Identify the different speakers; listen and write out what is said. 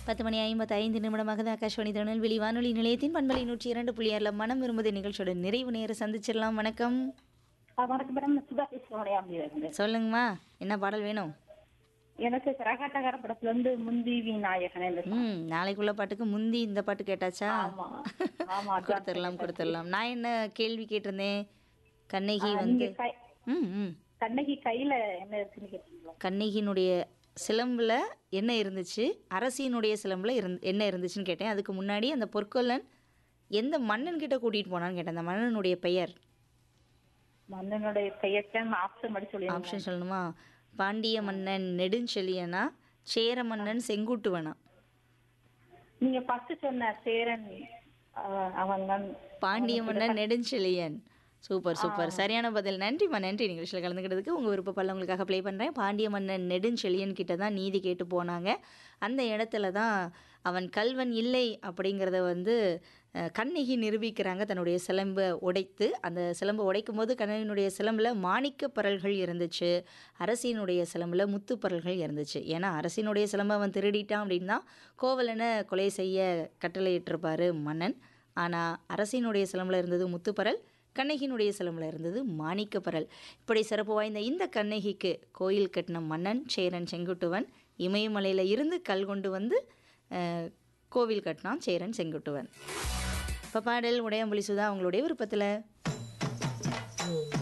Speaker 1: பத்து மணி ஐம்பத்தி ஐந்து நிமிடமாக தான் ஆகாஷ்வாணி திருநெல்வேலி வானொலி நிலையத்தின் பண்பலை நூற்றி இரண்டு புள்ளி ஆறில் மனம் விரும்புத நிகழ்ச்சியோட நிறைவு நேர சந்திச்சிடலாம் வணக்கம்
Speaker 2: ஆ, வணக்கம் மேடம் நான் சுதா பேசுறேன் இருந்து
Speaker 1: சொல்லுங்கம்மா என்ன பாடல் வேணும்
Speaker 2: எனக்கு கரகாட்டக்கார படத்துல இருந்து முந்தி விநாயகன் இந்த song.
Speaker 1: ம் நாளைக்குள்ள பாட்டுக்கு முந்தி இந்த பாட்டு கேட்டாச்சா
Speaker 2: ஆமா ஆமா அதான்
Speaker 1: கொடுத்துடலாம் கொடுத்துடலாம் நான் என்ன கேள்வி கேட்டிருந்தேன் கண்ணகி
Speaker 2: ஆ,
Speaker 1: வந்து
Speaker 2: நீங்க கை-
Speaker 1: ம் ம்
Speaker 2: கண்ணகி கையில என்ன இருக்குன்னு கேட்டீங்களா
Speaker 1: கண்ணகியினுடைய சிலம்பில் என்ன இருந்துச்சு அரசியினுடைய சிலம்பில் இருந் என்ன இருந்துச்சுன்னு கேட்டேன் அதுக்கு முன்னாடி அந்த பொற்கொல்லன் எந்த மன்னன் கிட்ட கூட்டிகிட்டு போனான்னு கேட்டேன் அந்த மன்னனுடைய பெயர்
Speaker 2: மன்னனுடைய பெயர்ச்சான் ஆப்ஷன் மட்டும் சொல்லி
Speaker 1: ஆப்ஷன் சொல்லணுமா பாண்டிய மன்னன் நெடுஞ்செழியனா சேர மன்னன் செங்குட்டுவனா
Speaker 2: நீங்க ஃபர்ஸ்ட் சொன்ன சேரன் ஆ, அவன் தான்
Speaker 1: பாண்டிய மன்னன் நெடுஞ்செழியன் சூப்பர் சூப்பர் சரியான பதில் நன்றிம்மா நன்றி நிகழ்ச்சியில் கலந்துக்கிட்டதுக்கு உங்கள் விருப்பப்பல்ல உங்களுக்காக ப்ளே பண்ணுறேன் பாண்டிய மன்னன் நெடுஞ்செழியன் கிட்ட தான் நீதி கேட்டு போனாங்க அந்த இடத்துல தான் அவன் கல்வன் இல்லை அப்படிங்கிறத வந்து அஹ், கண்ணகி நிரூபிக்கிறாங்க தன்னுடைய சிலம்பை உடைத்து அந்த சிலம்பை உடைக்கும் போது கண்ணகியினுடைய சிலம்பில் மாணிக்க பரல்கள் இருந்துச்சு அரசினுடைய சிலம்பில் முத்து பரல்கள் இருந்துச்சு ஏன்னா அரசினுடைய சிலம்பை அவன் திருடிட்டான் அப்படின்னா கோவலனை கொலை செய்ய கட்டளையிட்டிருப்பாரு மன்னன் ஆனால் அரசினுடைய சிலம்பில் இருந்தது முத்துப்பரல் கண்ணகியினுடைய சிலம்பில் இருந்தது மாணிக்கப்பரல் இப்படி சிறப்பு வாய்ந்த இந்த கண்ணகிக்கு கோயில் கட்டின மன்னன் சேரன் செங்குட்டுவன் இமயமலையில் இருந்து கல் கொண்டு வந்து அஹ், கோவில் கட்டினான் சேரன் செங்குட்டுவன் இப்போ பாடல் உடையம்புலி சுதா அவங்களுடைய விருப்பத்தில்